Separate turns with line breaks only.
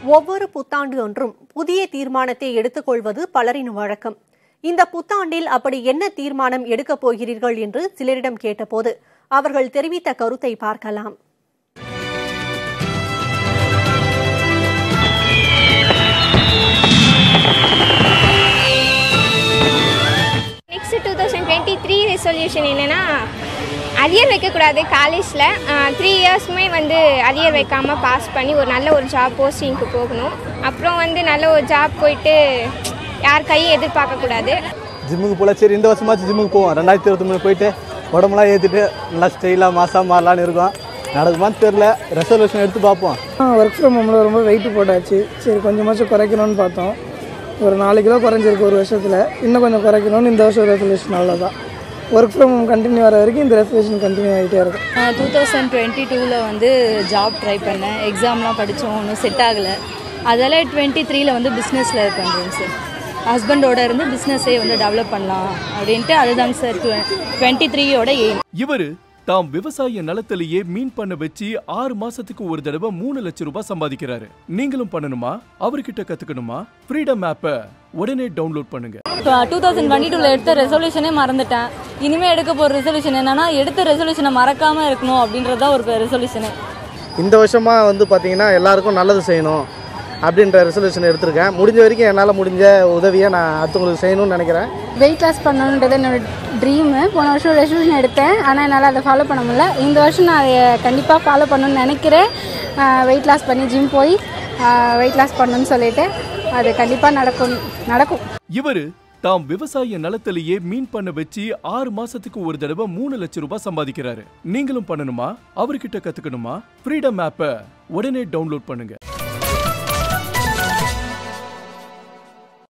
ஒவ்வொரு புத்தாண்டு ஒன்றும் புதிய தீர்மானத்தை எடுத்துக்கொள்வது பலரின் வழக்கம் இந்த புத்தாண்டில் அப்படி என்ன தீர்மானம் எடுக்கப் போகிறீர்கள் என்று சிலரிடம் கேட்டபோது அவர்கள் தெரிவித்த கருத்தை பார்க்கலாம்
next two thousand twenty three resolution என்னென்னா அரியர் வைக்கக்கூடாது காலேஜில் த்ரீ இயர்ஸுமே வந்து அரியர் வைக்காமல் பாஸ் பண்ணி ஒரு நல்ல ஒரு ஜாப் போஸ்டிங்க்கு போகணும் அப்புறம் வந்து நல்ல ஒரு ஜாப் போயிட்டு யார் கையும் எதிர்பார்க்கக்கூடாது
ஜிம்முக்கு போகல சரி இந்த வருஷமாச்சும் ஜிம்முக்கு போவோம் ரெண்டாயிரத்தி இருபத்தி மூணு போயிட்டு உடம்புலாம் ஏற்றிட்டு நல்லா ஸ்டைலாக மாதம் மாறலான்னு இருக்கோம் நடக்குமான்னு தெரில ரெசல்யூஷன் எடுத்து பார்ப்போம்
ஒர்க் ஃப்ரம் ஹோமில் ரொம்ப வெயிட் போட்டாச்சு சரி கொஞ்சமாச்சும் குறைக்கணும்னு பார்த்தோம் ஒரு நாலு கிலோ குறைஞ்சிருக்கு ஒரு வருஷத்தில் இன்னும் கொஞ்சம் குறைக்கணும்னு இந்த வருஷம் ரெசல்யூஷன் அவ்வளோதான் ஒர்க் ஃப்ரம் ஹோம் கண்டினியூ வர வரைக்கும் இந்த ரெசல்யூஷன் கண்டினியூ ஆகிட்டே இருக்கும்
டூ தௌசண்ட் டுவெண்ட்டி டூவில் வந்து ஜாப் ட்ரை பண்ணேன் எக்ஸாம்லாம் படித்தோம் ஒன்றும் செட் ஆகலை அதால் டுவெண்ட்டி த்ரீல வந்து பிஸ்னஸில் பண்ணுறேங்க சார் ஹஸ்பண்டோட இருந்து பிஸ்னஸே வந்து டெவலப் பண்ணலாம் அப்படின்ட்டு அதுதாங்க சார் டுவெண்ட்டி த்ரீயோட எய்ம்
இவரு தாம் விவசாய நிலத்திலேயே மீன் பண்ண வச்சு ஆறு மாசத்துக்கு ஒரு தடவை மூணு லட்சம் ரூபாய் சம்பாதிக்கிறாரு நீங்களும் பண்ணணுமா அவர்கிட்ட கத்துக்கணுமா ஃப்ரீடம் ஆப்பை உடனே டவுன்லோட் பண்ணுங்க
டூ தௌசண்ட் டுவெண்ட்டி டூவில் எடுத்த ரெசல்யூஷனே மறந்துட்டேன் இனிமேல் எடுக்க போகிற ரெசல்யூஷன் என்னன்னா எடுத்த ரெசல்யூஷனை மறக்காமல் இருக்கணும் அப்படின்றது தான் ஒரு ரெசல்யூஷனே
இந்த வருஷமாக வந்து பார்த்தீங்கன்னா எல்லாருக்கும் நல்லது செய்யணும் அப்படின்ற ரெசல்யூஷன் எடுத்திருக்கேன் முடிஞ்ச வரைக்கும் என்னால் முடிஞ்ச உதவியை நான் அடுத்தவங்களுக்கு செய்யணும்னு நினைக்கிறேன்
வெயிட் லாஸ் பண்ணணுன்றது என்னோட ட்ரீமு போன வருஷம் ரெசல்யூஷன் எடுத்தேன் ஆனால் என்னால் அதை ஃபாலோ பண்ண முடியல இந்த வருஷம் நான் அதை கண்டிப்பாக ஃபாலோ பண்ணணும்னு நினைக்கிறேன் வெயிட் லாஸ் பண்ணி ஜிம் போய் வெயிட் லாஸ் பண்ணணும்னு சொல்லிட்டு அது கண்டிப்பாக நடக்கும் நடக்கும்
இவரு தாம் விவசாய நிலத்திலேயே மீன் பண்ண வச்சு ஆறு மாசத்துக்கு ஒரு தடவை மூணு லட்சம் ரூபாய் சம்பாதிக்கிறாரு நீங்களும் பண்ணணுமா அவர்கிட்ட கத்துக்கணுமா ஃப்ரீடம் ஆப்பை உடனே டவுன்லோட் பண்ணுங்க